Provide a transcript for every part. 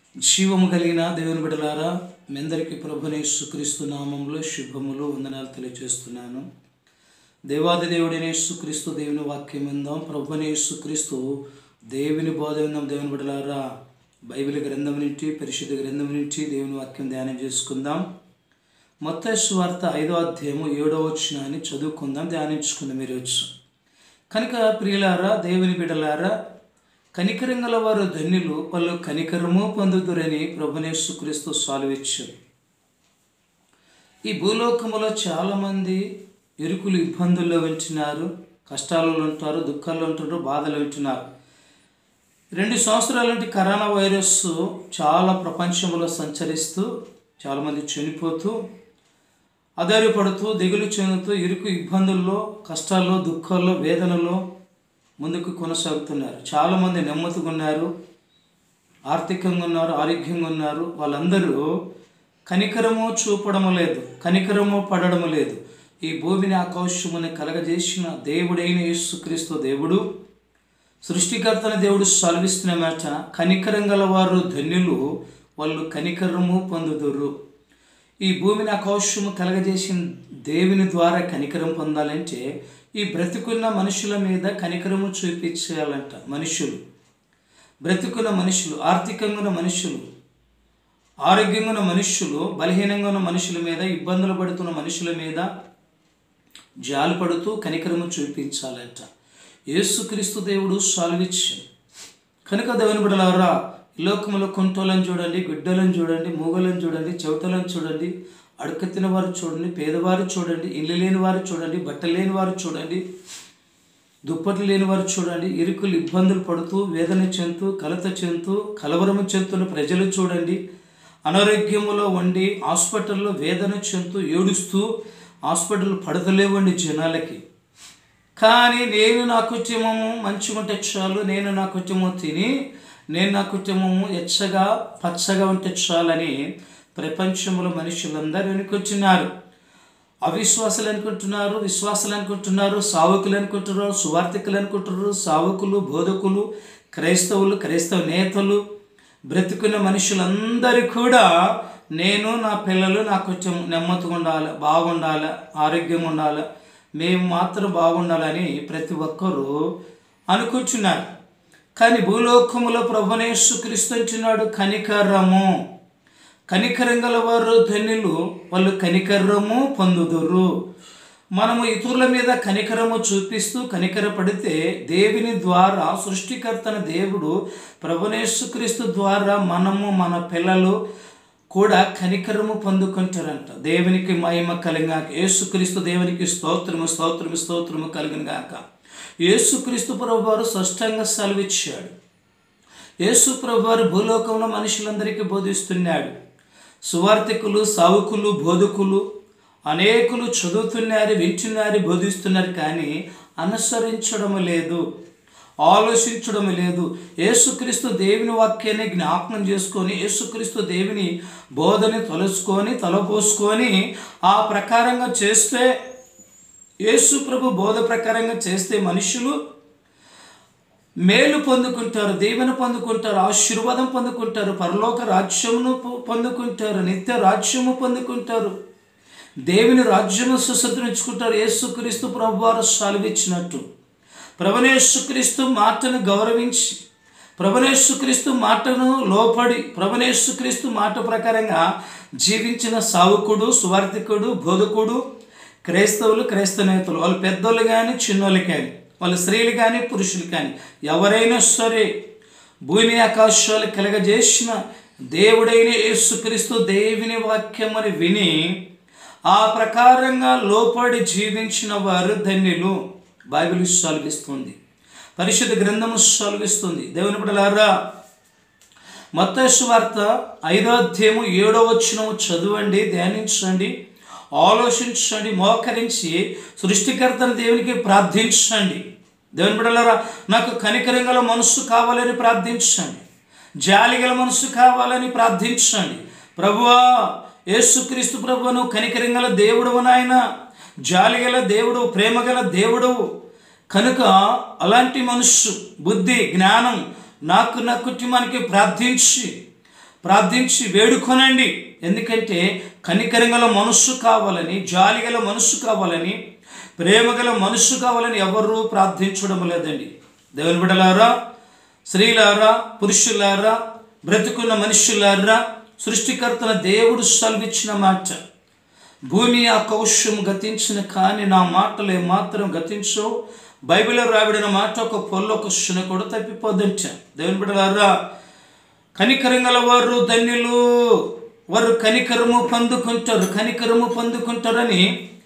జీవము కలిగిన దేవుని బిడలారా మీ అందరికీ ప్రభునే సుక్రీస్తు నామంలో శుభములు వందనాలు తెలియజేస్తున్నాను దేవాది దేవుడైన యేసుక్రీస్తు దేవుని వాక్యం విందాం ప్రభుని యేసుక్రీస్తు దేవుని బోధ విందాం దేవుని బిడలారా బైబిల్ గ్రంథం నుంచి పరిశుద్ధ గ్రంథం నుంచి దేవుని వాక్యం ధ్యానం చేసుకుందాం మొత్త వార్త ఐదో అధ్యాయము ఏడో వచ్చినాన్ని చదువుకుందాం ధ్యానించుకుందాం ఈరోజు కనుక ప్రియులారా దేవుని బిడలారా కనికరం గల వారు ధన్యులు వాళ్ళు కనికరము పొందుదురని ప్రభునేశ్వక్రీస్తు సాల్విచ్చారు ఈ భూలోకములో చాలామంది ఇరుకులు ఇబ్బందుల్లో వింటున్నారు కష్టాలలో ఉంటారు దుఃఖాల్లో ఉంటారు బాధలు వింటున్నారు రెండు సంవత్సరాల నుండి కరోనా వైరస్ చాలా ప్రపంచంలో సంచరిస్తూ చాలామంది చనిపోతూ ఆధారపడుతూ దిగులు చెందుతూ ఇరుకు ఇబ్బందుల్లో కష్టాల్లో దుఃఖాల్లో వేదనలో ముందుకు కొనసాగుతున్నారు చాలామంది నెమ్మదిగా ఉన్నారు ఆర్థికంగా ఉన్నారు ఆరోగ్యంగా ఉన్నారు వాళ్ళందరూ కనికరము చూపడము లేదు కనికరము పడడము లేదు ఈ భూమిని ఆకాశముని కలగజేసిన దేవుడైన యేసుక్రీస్తు దేవుడు సృష్టికర్తన దేవుడు సెలవిస్తున్న మాట కనికరం గలవారు ధన్యులు వాళ్ళు కనికరము పొందుదురు ఈ భూమిని ఆకాశము కలగజేసిన దేవుని ద్వారా కనికరం పొందాలంటే ఈ బ్రతికున్న మనుషుల మీద కనికరము చూపించేయాలంట మనుషులు బ్రతికున్న మనుషులు ఆర్థికంగా ఉన్న మనుషులు ఆరోగ్యంగా ఉన్న మనుషులు బలహీనంగా ఉన్న మనుషుల మీద ఇబ్బందులు పడుతున్న మనుషుల మీద జాలు పడుతూ కనికరము చూపించాలంట యేసుక్రీస్తు దేవుడు సాల్విచ్చాడు కనుక దేవుని బిడలారా ఈ లోకములో కుంటోలను చూడండి గుడ్డలను చూడండి మూగలను చూడండి చెవటలను చూడండి అడుకతిన వారు చూడండి పేదవారు చూడండి ఇల్లు లేని వారు చూడండి బట్టలు లేని వారు చూడండి దుప్పట్లు లేని వారు చూడండి ఇరుకులు ఇబ్బందులు పడుతూ వేదన చెందుతూ కలత చెందుతూ కలవరము చెందుతున్న ప్రజలు చూడండి అనారోగ్యములో ఉండి హాస్పిటల్లో వేదన చెందుతూ ఏడుస్తూ హాస్పిటల్ పడతలేవండి జనాలకి కానీ నేను నా కుటుంబము మంచిగుంటే చాలు నేను నా కుటుంబం తిని నేను నా కుటుంబము ఎచ్చగా పచ్చగా ఉంటే చాలని ప్రపంచంలో మనుషులందరూ వెనుకొచ్చినారు అవిశ్వాసులు అనుకుంటున్నారు విశ్వాసులు అనుకుంటున్నారు సావుకులు అనుకుంటున్నారు సువార్థికులు అనుకుంటున్నారు సావుకులు బోధకులు క్రైస్తవులు క్రైస్తవ నేతలు బ్రతుకున్న మనుషులందరూ కూడా నేను నా పిల్లలు నా కొంచెం నెమ్మదిగా ఉండాలి బాగుండాలి ఆరోగ్యంగా ఉండాలి మేము మాత్రం బాగుండాలని ప్రతి ఒక్కరూ అనుకుంటున్నారు కానీ భూలోకములో ప్రభునేశ్వ క్రీస్తుంటున్నాడు కనికరము కనికరం గలవారు ధన్యులు వాళ్ళు కనికరము పొందుదురు మనము ఇతరుల మీద కనికరము చూపిస్తూ కనికరపడితే దేవుని ద్వారా సృష్టికర్తన దేవుడు ప్రభునేశ్వక్రీస్తు ద్వారా మనము మన పిల్లలు కూడా కనికరము పొందుకుంటారంట దేవునికి మహిమ కలిగాక యేసుక్రీస్తు దేవునికి స్తోత్రము స్తోత్రము స్తోత్రము కలిగిన గాక యేసుక్రీస్తు ప్రభు వారు స్పష్టంగా సెలవిచ్చాడు యేసు ప్రభు వారు భూలోకంలో మనుషులందరికీ బోధిస్తున్నాడు సువార్థికులు సావుకులు బోధకులు అనేకులు చదువుతున్నారు వింటున్నారు బోధిస్తున్నారు కానీ అనుసరించడం లేదు ఆలోచించడం లేదు యేసుక్రీస్తు దేవుని వాక్యాన్ని జ్ఞాపకం చేసుకొని యేసుక్రీస్తు దేవుని బోధని తలుచుకొని తలపోసుకొని ఆ ప్రకారంగా చేస్తే యేసు ప్రభు బోధ ప్రకారంగా చేస్తే మనుషులు మేలు పొందుకుంటారు దీవెన పొందుకుంటారు ఆశీర్వాదం పొందుకుంటారు పరలోక రాజ్యమును పొందుకుంటారు నిత్య రాజ్యము పొందుకుంటారు దేవుని రాజ్యము సుసంతరించుకుంటారు యేసుక్రీస్తు ప్రభు వారు సెలవిచ్చినట్టు ప్రభనేశ్వక్రీస్తు మాటను గౌరవించి ప్రభనేశ్వక్రీస్తు మాటను లోపడి ప్రభనేశ్వక్రీస్తు మాట ప్రకారంగా జీవించిన సావుకుడు సువార్థికుడు బోధకుడు క్రైస్తవులు క్రైస్తవేతలు వాళ్ళు పెద్దోళ్ళు కానీ చిన్నోళ్ళు కానీ వాళ్ళ స్త్రీలు కానీ పురుషులు కానీ ఎవరైనా సరే భూమి ఆకాశాలు కలగజేసిన దేవుడైన యేసుక్రీస్తు దేవుని వాక్యం అని విని ఆ ప్రకారంగా లోపడి జీవించిన వారు ధన్యులు బైబిల్ సెలవిస్తుంది పరిశుద్ధ గ్రంథము సెలవిస్తుంది దేవుని బిడ్డలారా మత్తేసు వార్త ఐదో అధ్యాయము ఏడో వచ్చినము చదవండి ధ్యానించండి ఆలోచించండి మోకరించి సృష్టికర్తను దేవునికి ప్రార్థించండి దేవుని బిడ్డలారా నాకు కనికరం గల మనస్సు కావాలని ప్రార్థించండి జాలి గల మనస్సు కావాలని ప్రార్థించండి ప్రభువా యేసుక్రీస్తు ప్రభువును కనికరం గల దేవుడు నాయన జాలి గల దేవుడు ప్రేమ గల దేవుడు కనుక అలాంటి మనస్సు బుద్ధి జ్ఞానం నాకు నా కుటుంబానికి ప్రార్థించి ప్రార్థించి వేడుకొనండి ఎందుకంటే కనికరంగల మనస్సు కావాలని జాలిగల మనస్సు కావాలని ప్రేమగల మనస్సు కావాలని ఎవరూ ప్రార్థించడం లేదండి దేవుని బిడలారా స్త్రీలారా పురుషులారా బ్రతుకున్న మనుషులారా సృష్టికర్తన దేవుడు సెలవిచ్చిన మాట భూమి ఆకౌష్యం గతించిన కానీ నా మాటలే మాత్రం గతించవు బైబిల్లో రాబడిన మాట ఒక పొల్లు ఒక శున కూడా తప్పిపోదంట దేవుని బిడ్డలారా కనికరం గల వారు ధన్యులు వారు కనికరము పొందుకుంటారు కనికరము పొందుకుంటారని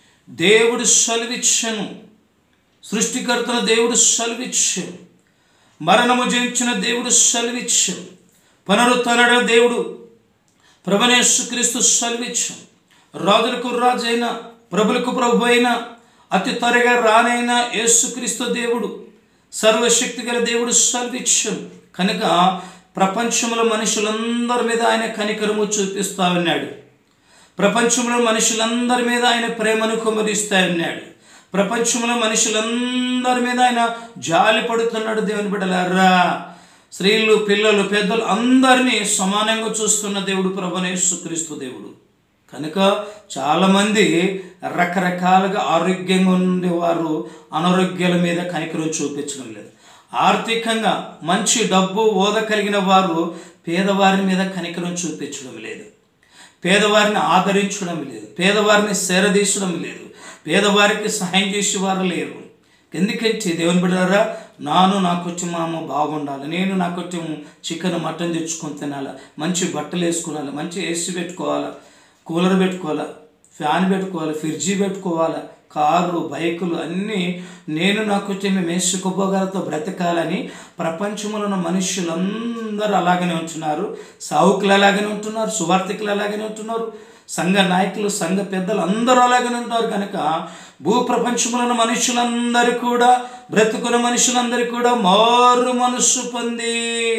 దేవుడు సెలవిచ్చను సృష్టికర్తన దేవుడు సెలవిచ్చాను మరణము జయించిన దేవుడు సెలవిచ్చాను పునరుత్తనడ దేవుడు ప్రభనేశ్వక్రీస్తు సెలవిచ్చాం రాజులకు రాజైన ప్రభులకు ప్రభు అయిన అతి త్వరగా రానైన యేసుక్రీస్తు దేవుడు సర్వశక్తి గల దేవుడు సెలవిచ్చాం కనుక ప్రపంచంలో మనుషులందరి మీద ఆయన కనికరము చూపిస్తా ఉన్నాడు ప్రపంచంలో మనుషులందరి మీద ఆయన ప్రేమను కుమరిస్తా ఉన్నాడు ప్రపంచంలో మనుషులందరి మీద ఆయన జాలి పడుతున్నాడు దేవుని బిడ్డలారా స్త్రీలు పిల్లలు పెద్దలు అందరినీ సమానంగా చూస్తున్న దేవుడు ప్రభనేశ్వక్రీస్తు దేవుడు కనుక చాలామంది రకరకాలుగా ఆరోగ్యంగా ఉండేవారు అనారోగ్యాల మీద కనికరం చూపించడం లేదు ఆర్థికంగా మంచి డబ్బు ఓద కలిగిన వారు పేదవారి మీద కనికరం చూపించడం లేదు పేదవారిని ఆదరించడం లేదు పేదవారిని సేరదీసడం లేదు పేదవారికి సహాయం చేసేవారు లేరు ఎందుకంటే దేవుని బిడ్డారా నాను నా కుటుంబము బాగుండాలి నేను నా కుటుంబం చికెన్ మటన్ తెచ్చుకొని తినాలి మంచి బట్టలు వేసుకోవాలి మంచి ఏసీ పెట్టుకోవాలా కూలర్ పెట్టుకోవాలా ఫ్యాన్ పెట్టుకోవాలి ఫ్రిడ్జి పెట్టుకోవాలా కారు బైకులు అన్నీ నేను నా కుటుంబం మేసుకుపోగలతో బ్రతకాలని ప్రపంచంలో ఉన్న మనుషులందరూ అలాగనే ఉంటున్నారు సావుకులు అలాగనే ఉంటున్నారు సువార్థికులు అలాగనే ఉంటున్నారు సంఘ నాయకులు సంఘ పెద్దలు అందరూ అలాగనే ఉంటారు కనుక భూ ప్రపంచంలో ఉన్న మనుషులందరూ కూడా బ్రతుకున్న మనుషులందరూ కూడా మారు మనస్సు పొంది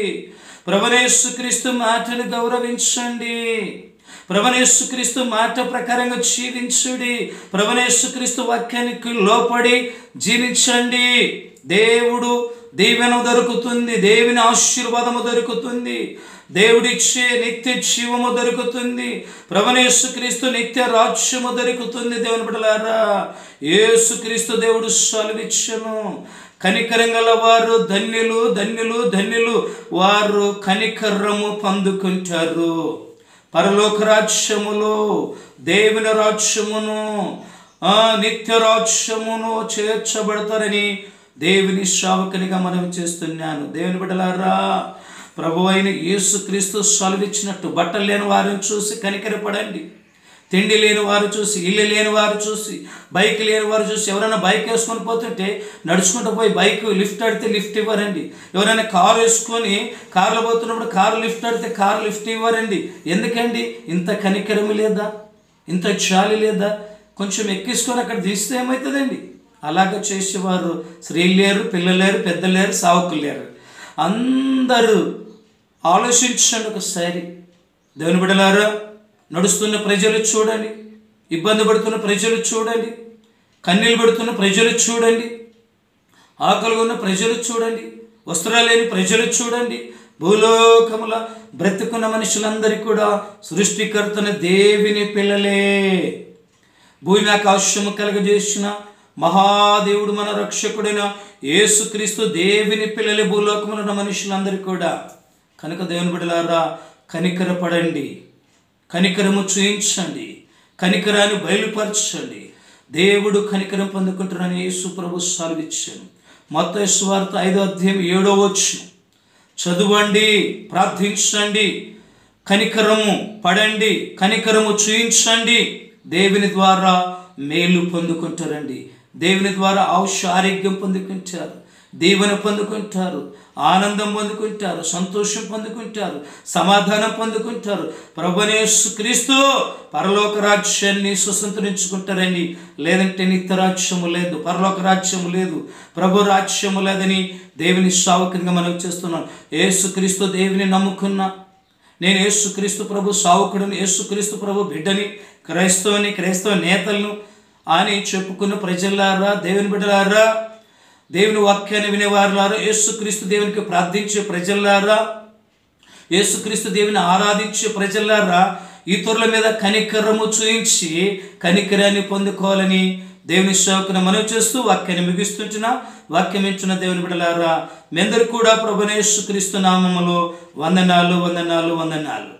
ప్రభనేశ్వక్రీస్తు మాటను గౌరవించండి ప్రభనేశ్వక్రీస్తు మాట ప్రకారంగా జీవించుడి ప్రభనేశ్వక్రీస్తు వాక్యానికి లోపడి జీవించండి దేవుడు దీవెన దొరుకుతుంది దేవుని ఆశీర్వాదము దొరుకుతుంది దేవుడిచ్చే నిత్య జీవము దొరుకుతుంది ప్రభనేశ్వక్రీస్తు నిత్య రాజ్యము దొరుకుతుంది దేవుని బిడ్డలారా యేసుక్రీస్తు దేవుడు సెలవిచ్చను కనికరం గల వారు ధన్యులు ధన్యులు ధన్యులు వారు కనికరము పొందుకుంటారు పరలోక రాజ్యములో దేవుని రాజ్యమును ఆ నిత్య రాజ్యమును చేర్చబడతారని దేవుని శ్రావకునిగా మనం చేస్తున్నాను దేవుని బిడ్డలారా ప్రభు అయిన యేసుక్రీస్తు సెలవిచ్చినట్టు బట్టలు లేని వారిని చూసి కనికరపడండి తిండి లేని వారు చూసి ఇల్లు లేని వారు చూసి బైక్ లేని వారు చూసి ఎవరైనా బైక్ వేసుకొని పోతుంటే నడుచుకుంటూ పోయి బైక్ లిఫ్ట్ అడితే లిఫ్ట్ ఇవ్వరండి ఎవరైనా కారు వేసుకొని కారులో పోతున్నప్పుడు కారు లిఫ్ట్ అడితే కారు లిఫ్ట్ ఇవ్వరండి ఎందుకండి ఇంత కనికరము లేదా ఇంత చాలి లేదా కొంచెం ఎక్కించుకొని అక్కడ తీస్తే ఏమవుతుందండి అలాగ చేసేవారు స్త్రీలు లేరు పిల్లలు లేరు పెద్దలు లేరు సావుకులు లేరు అందరూ ఆలోచించండి ఒకసారి దేవుని బిడలారా నడుస్తున్న ప్రజలు చూడండి ఇబ్బంది పడుతున్న ప్రజలు చూడండి కన్నీళ్ళు పడుతున్న ప్రజలు చూడండి ఆకలి ఉన్న ప్రజలు చూడండి వస్త్రాలు లేని ప్రజలు చూడండి భూలోకముల బ్రతుకున్న మనుషులందరికీ కూడా సృష్టికర్తన దేవిని పిల్లలే భూమి ఆకాశము కలగజేసిన మహాదేవుడు మన రక్షకుడైన యేసుక్రీస్తు దేవుని పిల్లల భూలోకములో ఉన్న మనుషులందరికీ కూడా కనుక దేవుని బిడ్డలారా కనికరపడండి కనికరము చూయించండి కనికరాన్ని బయలుపరచండి దేవుడు కనికరం పొందుకుంటున్నాను యేసు ప్రభు సెలవిచ్చాను మొత్తం వార్త ఐదో అధ్యాయం ఏడో వచ్చు చదవండి ప్రార్థించండి కనికరము పడండి కనికరము చూయించండి దేవుని ద్వారా మేలు పొందుకుంటారండి దేవుని ద్వారా ఆయుష్ ఆరోగ్యం పొందుకుంటారు దీవెన పొందుకుంటారు ఆనందం పొందుకుంటారు సంతోషం పొందుకుంటారు సమాధానం పొందుకుంటారు ప్రభునేసు క్రీస్తు పరలోక రాజ్యాన్ని స్వతంత్రించుకుంటారని లేదంటే నిత్య రాజ్యము లేదు పరలోక రాజ్యము లేదు ప్రభు రాజ్యము లేదని దేవుని సావుకంగా మనం చేస్తున్నాం యేసుక్రీస్తు దేవుని నమ్ముకున్నా నేను యేసుక్రీస్తు ప్రభు సావుకుడిని యేసుక్రీస్తు ప్రభు బిడ్డని క్రైస్తవుని క్రైస్తవ నేతలను అని చెప్పుకున్న ప్రజలారా దేవుని బిడ్డలారా దేవుని వాక్యాన్ని వినేవారులారా యేసుక్రీస్తు దేవునికి ప్రార్థించే ప్రజలారా యేసుక్రీస్తు దేవుని ఆరాధించే ప్రజలారా ఇతరుల మీద కనికరము చూయించి కనికరాన్ని పొందుకోవాలని దేవుని సేవకుని మనవి చేస్తూ వాక్యాన్ని ముగిస్తుంటున్నా వాక్యం ఇచ్చిన దేవుని బిడలారా మీ అందరు కూడా ప్రభునేశ్వక్రీస్తు నామములో వందనాలు వందనాలు వందనాలు